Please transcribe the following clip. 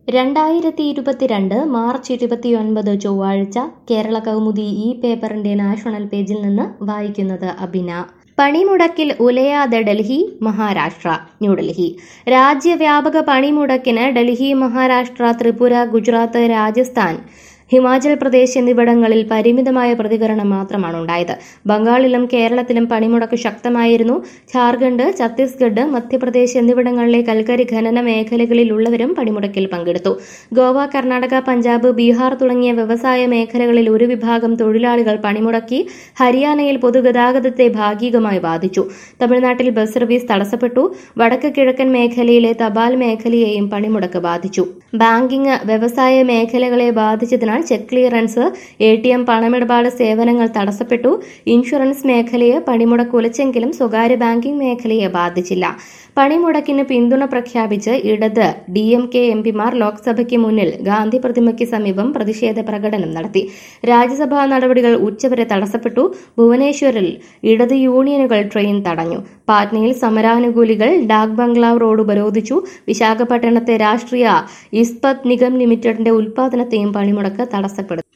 രണ്ടായിരത്തി ഇരുപത്തിരണ്ട് മാർച്ച് ഇരുപത്തിയൊൻപത് ചൊവ്വാഴ്ച കേരള കൗമുദി ഈ പേപ്പറിന്റെ നാഷണൽ പേജിൽ നിന്ന് വായിക്കുന്നത് അബിന പണിമുടക്കിൽ ഉലയാതെ ഡൽഹി മഹാരാഷ്ട്ര ന്യൂഡൽഹി രാജ്യവ്യാപക പണിമുടക്കിന് ഡൽഹി മഹാരാഷ്ട്ര ത്രിപുര ഗുജറാത്ത് രാജസ്ഥാൻ ഹിമാചൽ പ്രദേശ് എന്നിവിടങ്ങളിൽ പരിമിതമായ പ്രതികരണം മാത്രമാണ് ഉണ്ടായത് ബംഗാളിലും കേരളത്തിലും പണിമുടക്ക് ശക്തമായിരുന്നു ഝാർഖണ്ഡ് ഛത്തീസ്ഗഡ് മധ്യപ്രദേശ് എന്നിവിടങ്ങളിലെ കൽക്കരി ഖനന മേഖലകളിലുള്ളവരും പണിമുടക്കിൽ പങ്കെടുത്തു ഗോവ കർണാടക പഞ്ചാബ് ബീഹാർ തുടങ്ങിയ വ്യവസായ മേഖലകളിൽ ഒരു വിഭാഗം തൊഴിലാളികൾ പണിമുടക്കി ഹരിയാനയിൽ പൊതുഗതാഗതത്തെ ഭാഗികമായി ബാധിച്ചു തമിഴ്നാട്ടിൽ ബസ് സർവീസ് തടസ്സപ്പെട്ടു വടക്ക് കിഴക്കൻ മേഖലയിലെ തപാൽ മേഖലയെയും പണിമുടക്ക് ബാധിച്ചു ബാങ്കിംഗ് വ്യവസായ മേഖലകളെ ബാധിച്ചതിനാൽ cheque clearance A T M പണമിടപാട് സേവനങ്ങൾ തടസ്സപ്പെട്ടു ഇൻഷുറൻസ് മേഖലയെ പണിമുടക്ക് ഉലച്ചെങ്കിലും സ്വകാര്യ ബാങ്കിംഗ് മേഖലയെ ബാധിച്ചില്ല പണിമുടക്കിന് പിന്തുണ പ്രഖ്യാപിച്ച് ഇടത് ഡി എം കെ എം പിമാർ ലോക്സഭയ്ക്ക് മുന്നിൽ ഗാന്ധി പ്രതിമയ്ക്ക് സമീപം പ്രതിഷേധ പ്രകടനം നടത്തി രാജ്യസഭാ നടപടികൾ ഉച്ചവരെ തടസ്സപ്പെട്ടു ഭുവനേശ്വറിൽ ഇടത് യൂണിയനുകൾ ട്രെയിൻ തടഞ്ഞു പാറ്റ്നയിൽ സമരാനുകൂലികൾ ഡാക് ബംഗ്ലാവ് റോഡ് ഉപരോധിച്ചു വിശാഖപട്ടണത്തെ രാഷ്ട്രീയ ഇസ്പത് നിഗം ലിമിറ്റഡിന്റെ ഉൽപാദനത്തെയും പണിമുടക്ക് തടസ്സപ്പെടുത്തി